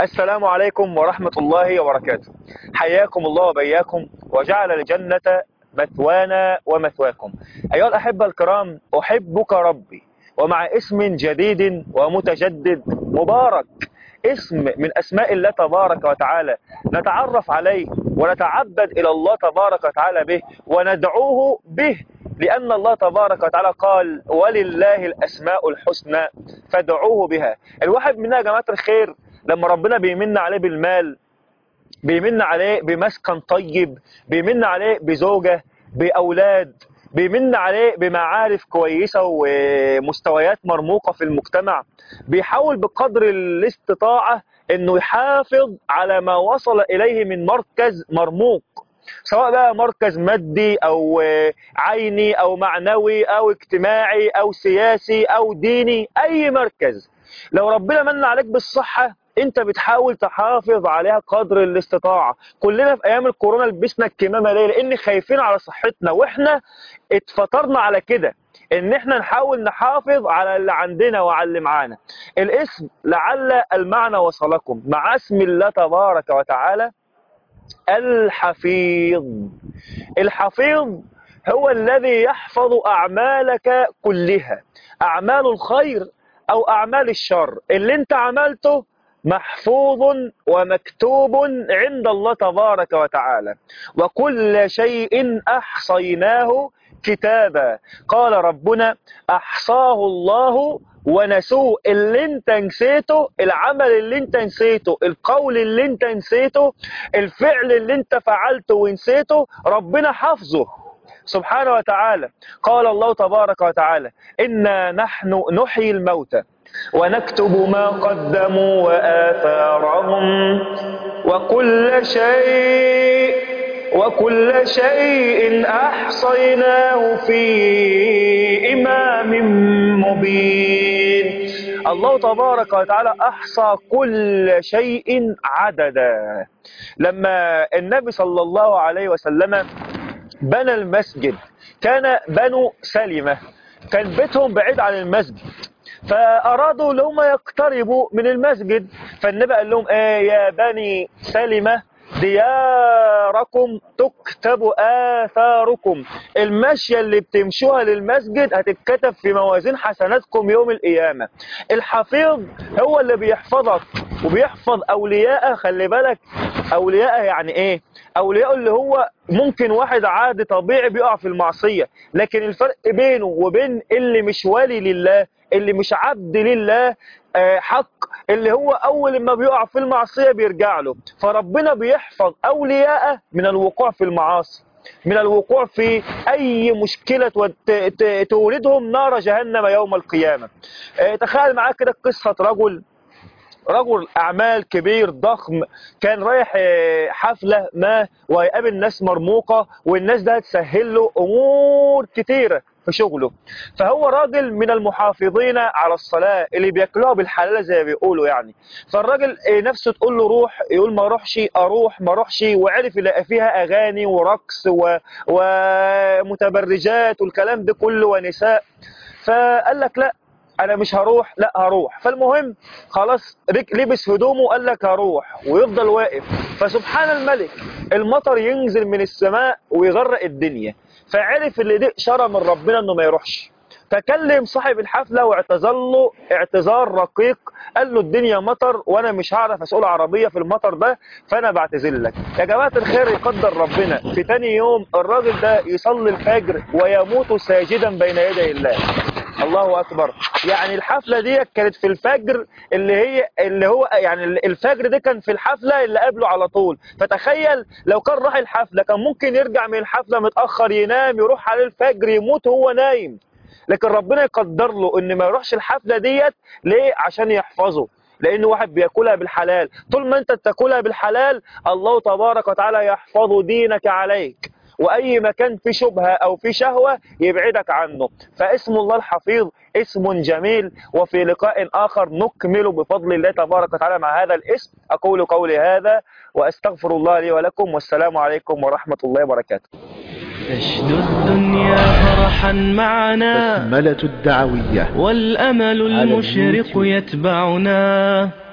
السلام عليكم ورحمة الله وبركاته حياكم الله وبياكم وجعل الجنة مثوانا ومثواكم أيها الأحبة الكرام أحبك ربي ومع اسم جديد ومتجدد مبارك اسم من أسماء الله تبارك وتعالى نتعرف عليه ونتعبد إلى الله تبارك وتعالى به وندعوه به لأن الله تبارك وتعالى قال ولله الأسماء الحسنى فادعوه بها الواحد منها يا جماعة الخير لما ربنا بيمن عليه بالمال بيمن عليه بمسكن طيب بيمن عليه بزوجة بأولاد بيمن عليه بمعارف كويسة ومستويات مرموقة في المجتمع بيحاول بقدر الاستطاعة انه يحافظ على ما وصل اليه من مركز مرموق سواء بقى مركز مادي او عيني او معنوي او اجتماعي او سياسي او ديني اي مركز لو ربنا من عليك بالصحة انت بتحاول تحافظ عليها قدر الاستطاعة كلنا في ايام الكورونا لبسنا الكمامة ليه لان خايفين على صحتنا واحنا اتفطرنا على كده ان احنا نحاول نحافظ على اللي عندنا وعلى اللي معانا الاسم لعل المعنى وصلكم مع اسم الله تبارك وتعالى الحفيظ الحفيظ هو الذي يحفظ اعمالك كلها اعمال الخير او اعمال الشر اللي انت عملته محفوظ ومكتوب عند الله تبارك وتعالى وكل شيء احصيناه كتابا قال ربنا احصاه الله ونسوه اللي انت نسيته العمل اللي انت نسيته القول اللي انت نسيته الفعل اللي انت فعلته ونسيته ربنا حفظه سبحانه وتعالى قال الله تبارك وتعالى إنا نحن نحيي الموتى ونكتب ما قدموا وآثارهم وكل شيء وكل شيء أحصيناه في إمام مبين الله تبارك وتعالى أحصى كل شيء عددا لما النبي صلى الله عليه وسلم بنى المسجد كان بنو سلمة كان بيتهم بعيد عن المسجد فأرادوا لهم يقتربوا من المسجد فالنبي قال لهم ايه يا بني سلمة دياركم تكتب آثاركم المشية اللي بتمشوها للمسجد هتتكتب في موازين حسناتكم يوم القيامة الحفيظ هو اللي بيحفظك وبيحفظ أولياءه خلي بالك أولياءه يعني إيه أولياءه اللي هو ممكن واحد عادي طبيعي بيقع في المعصية لكن الفرق بينه وبين اللي مش ولي لله اللي مش عبد لله حق اللي هو اول ما بيقع في المعصية بيرجع له فربنا بيحفظ اولياءه من الوقوع في المعاصي من الوقوع في اي مشكلة تولدهم نار جهنم يوم القيامة تخيل معاك كده قصة رجل رجل اعمال كبير ضخم كان رايح حفلة ما وهيقابل ناس مرموقة والناس ده هتسهل له امور كتيرة في شغله فهو راجل من المحافظين على الصلاة اللي بياكلوها بالحلال زي ما بيقولوا يعني فالراجل نفسه تقول له روح يقول ما اروحش اروح ما اروحش وعرف يلاقي فيها اغاني ورقص و... ومتبرجات والكلام ده كله ونساء فقال لك لا انا مش هروح لا هروح فالمهم خلاص لبس هدومه قال لك هروح ويفضل واقف فسبحان الملك المطر ينزل من السماء ويغرق الدنيا فعرف اللي دي اشاره من ربنا انه ما يروحش فكلم صاحب الحفلة واعتذر له اعتذار رقيق قال له الدنيا مطر وانا مش هعرف اسوق عربية في المطر ده فانا بعتذر لك يا جماعة الخير يقدر ربنا في تاني يوم الراجل ده يصلي الفجر ويموت ساجدا بين يدي الله الله اكبر يعني الحفلة دي كانت في الفجر اللي هي اللي هو يعني الفجر ده كان في الحفلة اللي قبله على طول فتخيل لو كان راح الحفلة كان ممكن يرجع من الحفلة متأخر ينام يروح على الفجر يموت وهو نايم لكن ربنا يقدر له ان ما يروحش الحفلة ديت ليه عشان يحفظه لان واحد بياكلها بالحلال طول ما انت بتاكلها بالحلال الله تبارك وتعالى يحفظ دينك عليك واي مكان فيه شبهة او فيه شهوة يبعدك عنه فاسم الله الحفيظ اسم جميل وفي لقاء اخر نكمل بفضل الله تبارك وتعالى مع هذا الاسم اقول قولي هذا واستغفر الله لي ولكم والسلام عليكم ورحمة الله وبركاته تشدو الدنيا فرحا معنا بسملة الدعوية والأمل المشرق يتبعنا